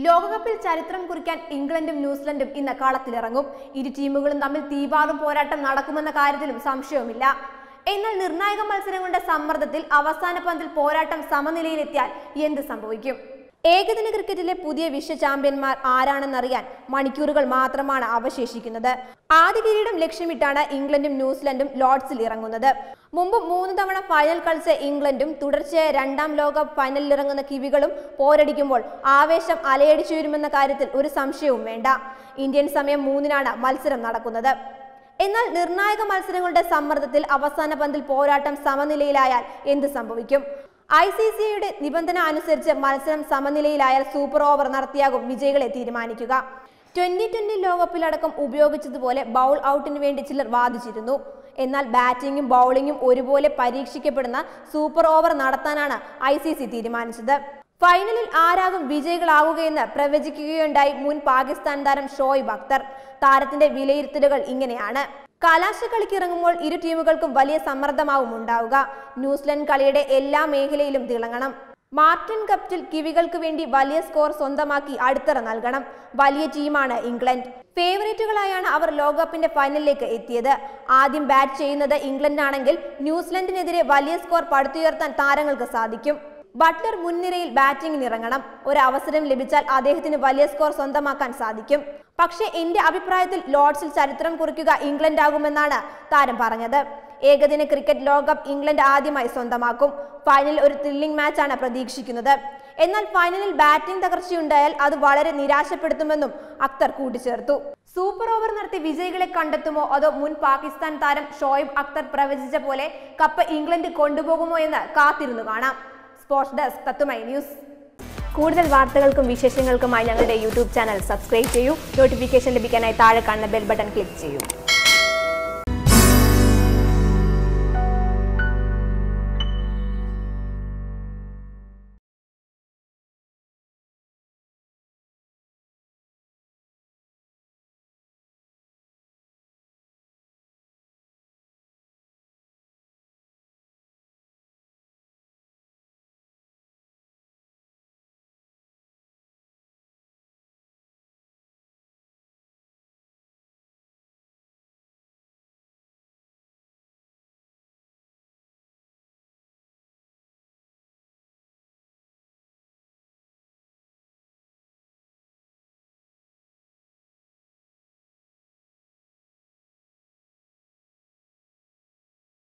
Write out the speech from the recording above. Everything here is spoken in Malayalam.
ലോകകപ്പിൽ ചരിത്രം കുറിക്കാൻ ഇംഗ്ലണ്ടും ന്യൂസിലൻഡും ഇന്ന് കളത്തിലിറങ്ങും ഇരു ടീമുകളും തമ്മിൽ തീപാറും പോരാട്ടം നടക്കുമെന്ന കാര്യത്തിലും സംശയവുമില്ല എന്നാൽ നിർണായക മത്സരങ്ങളുടെ സമ്മർദ്ദത്തിൽ അവസാന പന്തിൽ പോരാട്ടം സമനിലയിലെത്തിയാൽ എന്ത് സംഭവിക്കും ഏകദിന ക്രിക്കറ്റിലെ പുതിയ വിശ്വ ചാമ്പ്യന്മാർ ആരാണെന്നറിയാൻ മണിക്കൂറുകൾ മാത്രമാണ് അവശേഷിക്കുന്നത് ആദ്യ കിരീടം ലക്ഷ്യമിട്ടാണ് ഇംഗ്ലണ്ടും ന്യൂസിലൻഡും ലോർഡ്സിൽ ഇറങ്ങുന്നത് മുമ്പ് മൂന്ന് തവണ ഫൈനൽ കളിച്ച ഇംഗ്ലണ്ടും തുടർച്ചയായ രണ്ടാം ലോകകപ്പ് ഫൈനലിൽ ഇറങ്ങുന്ന കിവികളും പോരടിക്കുമ്പോൾ ആവേശം അലയടിച്ചുയരുമെന്ന കാര്യത്തിൽ ഒരു സംശയവും വേണ്ട ഇന്ത്യൻ സമയം മൂന്നിനാണ് മത്സരം നടക്കുന്നത് എന്നാൽ നിർണായക മത്സരങ്ങളുടെ സമ്മർദ്ദത്തിൽ അവസാന പന്തിൽ പോരാട്ടം സമനിലയിലായാൽ എന്ത് സംഭവിക്കും ഐ സി സിയുടെ നിബന്ധന അനുസരിച്ച് മത്സരം സമനിലയിലായാൽ സൂപ്പർ ഓവർ നടത്തിയാകും വിജയികളെ തീരുമാനിക്കുക ട്വന്റി ട്വന്റി ലോകകപ്പിലടക്കം ഉപയോഗിച്ചതുപോലെ ബൗൾ ഔട്ടിന് വേണ്ടി ചിലർ വാദിച്ചിരുന്നു എന്നാൽ ബാറ്റിംഗും ബൗളിംഗും ഒരുപോലെ പരീക്ഷിക്കപ്പെടുന്ന സൂപ്പർ ഓവർ നടത്താനാണ് ഐ സി സി തീരുമാനിച്ചത് ഫൈനലിൽ ആരാകും വിജയികളാകുകയെന്ന് പ്രവചിക്കുകയുണ്ടായി മുൻ പാകിസ്ഥാൻ താരം ഷോയിബ് അക്തർ താരത്തിന്റെ വിലയിരുത്തലുകൾ ഇങ്ങനെയാണ് കലാശ കളിക്കിറങ്ങുമ്പോൾ ഇരു ടീമുകൾക്കും വലിയ സമ്മർദ്ദമാവും ഉണ്ടാവുക ന്യൂസിലൻഡ് കളിയുടെ എല്ലാ മേഖലയിലും തിളങ്ങണം മാർട്ടിൻ കപ്റ്റിൽ കിവികൾക്ക് വേണ്ടി വലിയ സ്കോർ സ്വന്തമാക്കി അടിത്തറ നൽകണം വലിയ ടീമാണ് ഇംഗ്ലണ്ട് ഫേവറേറ്റുകളായാണ് അവർ ലോകകപ്പിന്റെ ഫൈനലിലേക്ക് എത്തിയത് ആദ്യം ബാറ്റ് ചെയ്യുന്നത് ഇംഗ്ലണ്ട് ആണെങ്കിൽ ന്യൂസിലൻഡിനെതിരെ വലിയ സ്കോർ പടുത്തുയർത്താൻ താരങ്ങൾക്ക് സാധിക്കും ബട്ട്ലർ മുൻനിരയിൽ ബാറ്റിംഗിന് ഇറങ്ങണം ഒരു അവസരം ലഭിച്ചാൽ അദ്ദേഹത്തിന് വലിയ സ്കോർ സ്വന്തമാക്കാൻ സാധിക്കും പക്ഷേ എന്റെ അഭിപ്രായത്തിൽ ലോർഡ്സിൽ ചരിത്രം കുറിക്കുക ഇംഗ്ലണ്ട് ആകുമെന്നാണ് താരം പറഞ്ഞത് ഏകദിന ക്രിക്കറ്റ് ലോകകപ്പ് ഇംഗ്ലണ്ട് ആദ്യമായി സ്വന്തമാക്കും ഫൈനൽ ഒരു ത്രില്ലിംഗ് മാച്ചാണ് പ്രതീക്ഷിക്കുന്നത് എന്നാൽ ഫൈനലിൽ ബാറ്റിംഗ് തകർച്ചയുണ്ടായാൽ അത് വളരെ നിരാശപ്പെടുത്തുമെന്നും അക്തർ കൂട്ടിച്ചേർത്തു സൂപ്പർ ഓവർ നടത്തി വിജയികളെ കണ്ടെത്തുമോ അതോ മുൻ പാകിസ്ഥാൻ താരം ഷോയിബ് അക്തർ പ്രവചിച്ച പോലെ കപ്പ് ഇംഗ്ലണ്ട് കൊണ്ടുപോകുമോ എന്ന് കാത്തിരുന്നു കാണാം സ്പോർട്സ് ഡെസ്ക് തത്തുമൈ ന്യൂസ് കൂടുതൽ വാർത്തകൾക്കും വിശേഷങ്ങൾക്കുമായി ഞങ്ങളുടെ യൂട്യൂബ് ചാനൽ സബ്സ്ക്രൈബ് ചെയ്യൂ നോട്ടിഫിക്കേഷൻ ലഭിക്കാനായി താഴെ കാണുന്ന ബെൽ ബട്ടൺ ക്ലിക്ക് ചെയ്യൂ